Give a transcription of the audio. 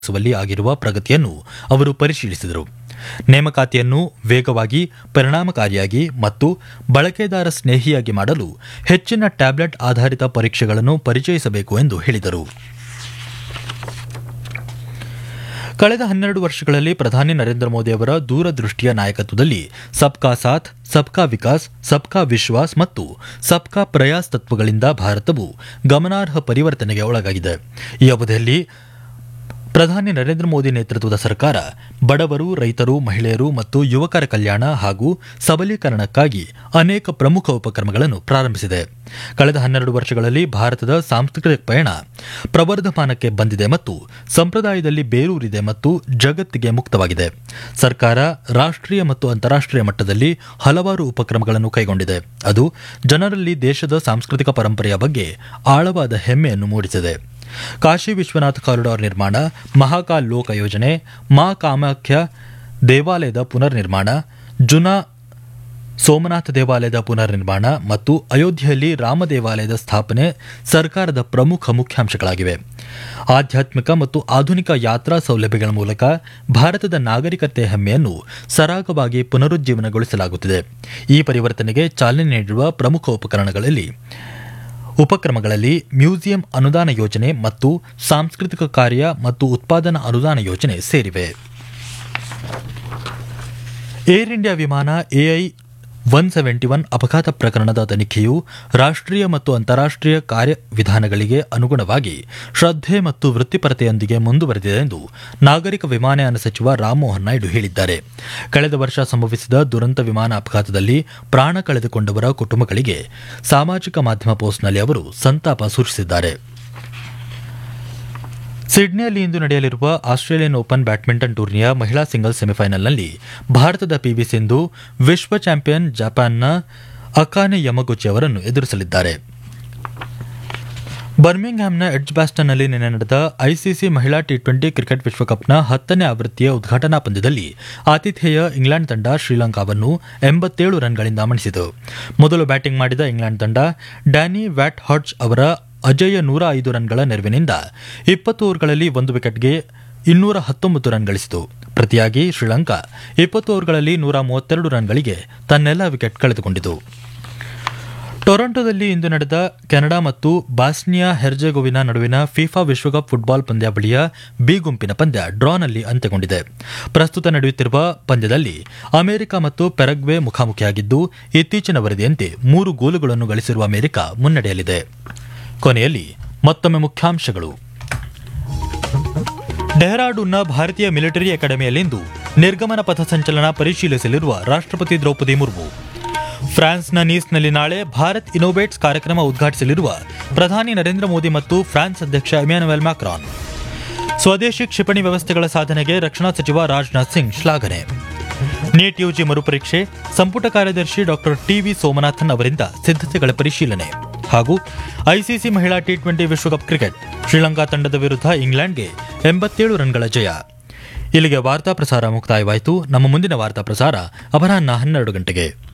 ಸುವಲ್ಲಿ ಆಗಿರುವ ಪ್ರಗತಿಯನ್ನು ಅವರು ಪರಿಶೀಲಿಸಿದರು ನೇಮಕಾತಿಯನ್ನು ವೇಗವಾಗಿ ಪರಿಣಾಮಕಾರಿಯಾಗಿ ಮತ್ತು ಬಳಕೆದಾರ ಸ್ನೇಹಿಯಾಗಿ ಮಾಡಲು ಹೆಚ್ಚಿನ ಟ್ಯಾಬ್ಲೆಟ್ ಆಧಾರಿತ ಪರೀಕ್ಷೆಗಳನ್ನು ಪರಿಚಯಿಸಬೇಕು ಎಂದು ಹೇಳಿದರು ಕಳೆದ ಹನ್ನೆರಡು ವರ್ಷಗಳಲ್ಲಿ ಪ್ರಧಾನಿ ನರೇಂದ್ರ ಮೋದಿ ಅವರ ದೂರದೃಷ್ಟಿಯ ನಾಯಕತ್ವದಲ್ಲಿ ಸಬ್ಕಾ ಸಾಥ್ ಸಬ್ಕಾ ವಿಕಾಸ್ ಸಬ್ಕಾ ವಿಶ್ವಾಸ್ ಮತ್ತು ಸಬ್ಕಾ ಪ್ರಯಾಸ್ ತತ್ವಗಳಿಂದ ಭಾರತವು ಗಮನಾರ್ಹ ಪರಿವರ್ತನೆಗೆ ಒಳಗಾಗಿದೆ ಈ ಅವಧಿಯಲ್ಲಿ ಪ್ರಧಾನಿ ನರೇಂದ್ರ ಮೋದಿ ನೇತೃತ್ವದ ಸರ್ಕಾರ ಬಡವರು ರೈತರು ಮಹಿಳೆಯರು ಮತ್ತು ಯುವಕರ ಕಲ್ಯಾಣ ಹಾಗೂ ಸಬಲೀಕರಣಕ್ಕಾಗಿ ಅನೇಕ ಪ್ರಮುಖ ಉಪಕ್ರಮಗಳನ್ನು ಪ್ರಾರಂಭಿಸಿದೆ ಕಳೆದ ಹನ್ನೆರಡು ವರ್ಷಗಳಲ್ಲಿ ಭಾರತದ ಸಾಂಸ್ಕೃತಿಕ ಪಯಣ ಪ್ರವರ್ಧಮಾನಕ್ಕೆ ಬಂದಿದೆ ಮತ್ತು ಸಂಪ್ರದಾಯದಲ್ಲಿ ಬೇರೂರಿದೆ ಮತ್ತು ಜಗತ್ತಿಗೆ ಮುಕ್ತವಾಗಿದೆ ಸರ್ಕಾರ ರಾಷ್ಟ್ರೀಯ ಮತ್ತು ಅಂತಾರಾಷ್ಟ್ರೀಯ ಮಟ್ಟದಲ್ಲಿ ಹಲವಾರು ಉಪಕ್ರಮಗಳನ್ನು ಕೈಗೊಂಡಿದೆ ಅದು ಜನರಲ್ಲಿ ದೇಶದ ಸಾಂಸ್ಕೃತಿಕ ಪರಂಪರೆಯ ಬಗ್ಗೆ ಆಳವಾದ ಹೆಮ್ಮೆಯನ್ನು ಮೂಡಿಸಿದೆ ಕಾಶಿ ವಿಶ್ವನಾಥ ಕಾರಿಡಾರ್ ನಿರ್ಮಾಣ ಮಹಾಕಾಲ್ ಲೋಕ ಯೋಜನೆ ಮಾ ಕಾಮಾಖ್ಯ ದೇವಾಲಯದ ಪುನರ್ ನಿರ್ಮಾಣ ಜುನಾ ಸೋಮನಾಥ ದೇವಾಲಯದ ಪುನರ್ ನಿರ್ಮಾಣ ಮತ್ತು ಅಯೋಧ್ಯೆಯಲ್ಲಿ ರಾಮ ದೇವಾಲಯದ ಸ್ಥಾಪನೆ ಸರ್ಕಾರದ ಪ್ರಮುಖ ಮುಖ್ಯಾಂಶಗಳಾಗಿವೆ ಆಧ್ಯಾತ್ಮಿಕ ಮತ್ತು ಆಧುನಿಕ ಯಾತ್ರಾ ಸೌಲಭ್ಯಗಳ ಮೂಲಕ ಭಾರತದ ನಾಗರಿಕತೆ ಹೆಮ್ಮೆಯನ್ನು ಸರಾಗವಾಗಿ ಪುನರುಜ್ಜೀವನಗೊಳಿಸಲಾಗುತ್ತಿದೆ ಈ ಪರಿವರ್ತನೆಗೆ ಚಾಲನೆ ನೀಡಿರುವ ಪ್ರಮುಖ ಉಪಕರಣಗಳಲ್ಲಿ ಉಪಕ್ರಮಗಳಲ್ಲಿ ಮ್ಯೂಸಿಯಂ ಅನುದಾನ ಯೋಜನೆ ಮತ್ತು ಸಾಂಸ್ಕೃತಿಕ ಕಾರ್ಯ ಮತ್ತು ಉತ್ಪಾದನಾ ಅನುದಾನ ಯೋಜನೆ ಸೇರಿವೆ ಏರ್ ಇಂಡಿಯಾ ವಿಮಾನ ಎಐ ಒನ್ ಸೆವೆಂಟಿ ಒನ್ ಅಪಘಾತ ಪ್ರಕರಣದ ತನಿಖೆಯು ರಾಷ್ಟ್ರೀಯ ಮತ್ತು ಅಂತಾರಾಷ್ಟ್ರೀಯ ಕಾರ್ಯವಿಧಾನಗಳಿಗೆ ಅನುಗುಣವಾಗಿ ಶ್ರದ್ಧೆ ಮತ್ತು ವೃತ್ತಿಪರತೆಯೊಂದಿಗೆ ಮುಂದುವರೆದಿದೆ ಎಂದು ನಾಗರಿಕ ವಿಮಾನಯಾನ ಸಚಿವ ರಾಮಮೋಹನ್ ನಾಯ್ಡು ಹೇಳಿದ್ದಾರೆ ಕಳೆದ ವರ್ಷ ಸಂಭವಿಸಿದ ದುರಂತ ವಿಮಾನ ಅಪಘಾತದಲ್ಲಿ ಪ್ರಾಣ ಕಳೆದುಕೊಂಡವರ ಕುಟುಂಬಗಳಿಗೆ ಸಾಮಾಜಿಕ ಮಾಧ್ಯಮ ಪೋಸ್ಟ್ನಲ್ಲಿ ಅವರು ಸಂತಾಪ ಸೂಚಿಸಿದ್ದಾರೆ ಸಿಡ್ನಿಯಲ್ಲಿ ಇಂದು ನಡೆಯಲಿರುವ ಆಸ್ಟ್ರೇಲಿಯನ್ ಓಪನ್ ಬ್ಯಾಡ್ಮಿಂಟನ್ ಟೂರ್ನಿಯ ಮಹಿಳಾ ಸಿಂಗಲ್ಸ್ ಸೆಮಿಫೈನಲ್ನಲ್ಲಿ ಭಾರತದ ಪಿವಿ ಸಿಂಧು ವಿಶ್ವ ಚಾಂಪಿಯನ್ ಜಪಾನ್ನ ಅಕಾನೆ ಯಮಗುಚಿ ಅವರನ್ನು ಎದುರಿಸಲಿದ್ದಾರೆ ಬರ್ಮಿಂಗ್ಹ್ಯಾಮ್ನ ಎಡ್ಜ್ ಬ್ಯಾಸ್ಟನ್ನಲ್ಲಿ ನಿನ್ನೆ ನಡೆದ ಐಸಿಸಿ ಮಹಿಳಾ ಟಿ ಟ್ವೆಂಟಿ ಕ್ರಿಕೆಟ್ ವಿಶ್ವಕಪ್ನ ಹತ್ತನೇ ಆವೃತ್ತಿಯ ಉದ್ಘಾಟನಾ ಪಂದ್ಯದಲ್ಲಿ ಆತಿಥೇಯ ಇಂಗ್ಲೆಂಡ್ ತಂಡ ಶ್ರೀಲಂಕಾವನ್ನು ಎಂಬತ್ತೇಳು ರನ್ಗಳಿಂದ ಮಣಿಸಿತು ಮೊದಲು ಬ್ಯಾಟಿಂಗ್ ಮಾಡಿದ ಇಂಗ್ಲೆಂಡ್ ತಂಡ ಡ್ಯಾನಿ ವ್ಯಾಟ್ ಹಾಡ್ಜ್ ಅವರ ಅಜೇಯ ನೂರ ಐದು ರನ್ಗಳ ನೆರವಿನಿಂದ ಇಪ್ಪತ್ತು ಓವರ್ಗಳಲ್ಲಿ ಒಂದು ವಿಕೆಟ್ಗೆ ಇನ್ನೂರ ಹತ್ತೊಂಬತ್ತು ರನ್ ಗಳಿಸಿತು ಪ್ರತಿಯಾಗಿ ಶ್ರೀಲಂಕಾ ಇಪ್ಪತ್ತು ಓವರ್ಗಳಲ್ಲಿ ನೂರ ಮೂವತ್ತೆರಡು ರನ್ಗಳಿಗೆ ತನ್ನೆಲ್ಲ ವಿಕೆಟ್ ಕಳೆದುಕೊಂಡಿತು ಟೊರೊಂಟೊದಲ್ಲಿ ಇಂದು ನಡೆದ ಕೆನಡಾ ಮತ್ತು ಬಾಸ್ನಿಯಾ ಹೆರ್ಜೆಗೋವಿನ ನಡುವಿನ ಫಿಫಾ ವಿಶ್ವಕಪ್ ಫುಟ್ಬಾಲ್ ಪಂದ್ಯಾವಳಿಯ ಬಿ ಗುಂಪಿನ ಪಂದ್ಯ ಡ್ರಾನಲ್ಲಿ ಅಂತ್ಯಗೊಂಡಿದೆ ಪ್ರಸ್ತುತ ನಡೆಯುತ್ತಿರುವ ಪಂದ್ಯದಲ್ಲಿ ಅಮೆರಿಕ ಮತ್ತು ಪೆರಗ್ವೆ ಮುಖಾಮುಖಿಯಾಗಿದ್ದು ಇತ್ತೀಚಿನ ವರದಿಯಂತೆ ಮೂರು ಗೋಲುಗಳನ್ನು ಗಳಿಸಿರುವ ಅಮೆರಿಕ ಮುನ್ನಡೆಯಲಿದೆ ಕೊನೆಯಲ್ಲಿ ಮತ್ತೊಮ್ಮೆ ಮುಖ್ಯಾಂಶಗಳು ಡೆಹ್ರಾಡೂನ್ನ ಭಾರತೀಯ ಮಿಲಿಟರಿ ಅಕಾಡೆಮಿಯಲ್ಲಿಂದು ನಿರ್ಗಮನ ಪಥ ಸಂಚಲನ ಪರಿಶೀಲಿಸಲಿರುವ ರಾಷ್ಟ್ರಪತಿ ದ್ರೌಪದಿ ಮುರ್ಮು ಫ್ರಾನ್ಸ್ನ ನೀಸ್ನಲ್ಲಿ ನಾಳೆ ಭಾರತ್ ಇನೋವೇಟ್ಸ್ ಕಾರ್ಯಕ್ರಮ ಉದ್ಘಾಟಿಸಲಿರುವ ಪ್ರಧಾನಿ ನರೇಂದ್ರ ಮೋದಿ ಮತ್ತು ಫ್ರಾನ್ಸ್ ಅಧ್ಯಕ್ಷ ಇಮ್ಯಾನುವೆಲ್ ಮ್ಯಾಕ್ರಾನ್ ಸ್ವದೇಶಿ ಕ್ಷಿಪಣಿ ವ್ಯವಸ್ಥೆಗಳ ಸಾಧನೆಗೆ ರಕ್ಷಣಾ ಸಚಿವ ರಾಜನಾಥ್ ಸಿಂಗ್ ಶ್ಲಾಘನೆ ನೀಟ್ ಯುಜಿ ಮರುಪರೀಕ್ಷೆ ಸಂಪುಟ ಕಾರ್ಯದರ್ಶಿ ಡಾಕ್ಟರ್ ಟಿವಿ ಸೋಮನಾಥನ್ ಅವರಿಂದ ಸಿದ್ಧತೆಗಳ ಪರಿಶೀಲನೆ ಹಾಗೂ ಐಸಿಸಿ ಮಹಿಳಾ ಟಿ ಟ್ವೆಂಟಿ ವಿಶ್ವಕಪ್ ಕ್ರಿಕೆಟ್ ಶ್ರೀಲಂಕಾ ತಂಡದ ವಿರುದ್ಧ ಇಂಗ್ಲೆಂಡ್ಗೆ ಎಂಬತ್ತೇಳು ರನ್ಗಳ ಜಯ ಇಲ್ಲಿಗೆ ವಾರ್ತಾ ಪ್ರಸಾರ ಮುಕ್ತಾಯವಾಯಿತು ನಮ್ಮ ಮುಂದಿನ ವಾರ್ತಾ ಪ್ರಸಾರ ಅಪರಾಹ್ನ ಹನ್ನೆರಡು ಗಂಟೆಗೆ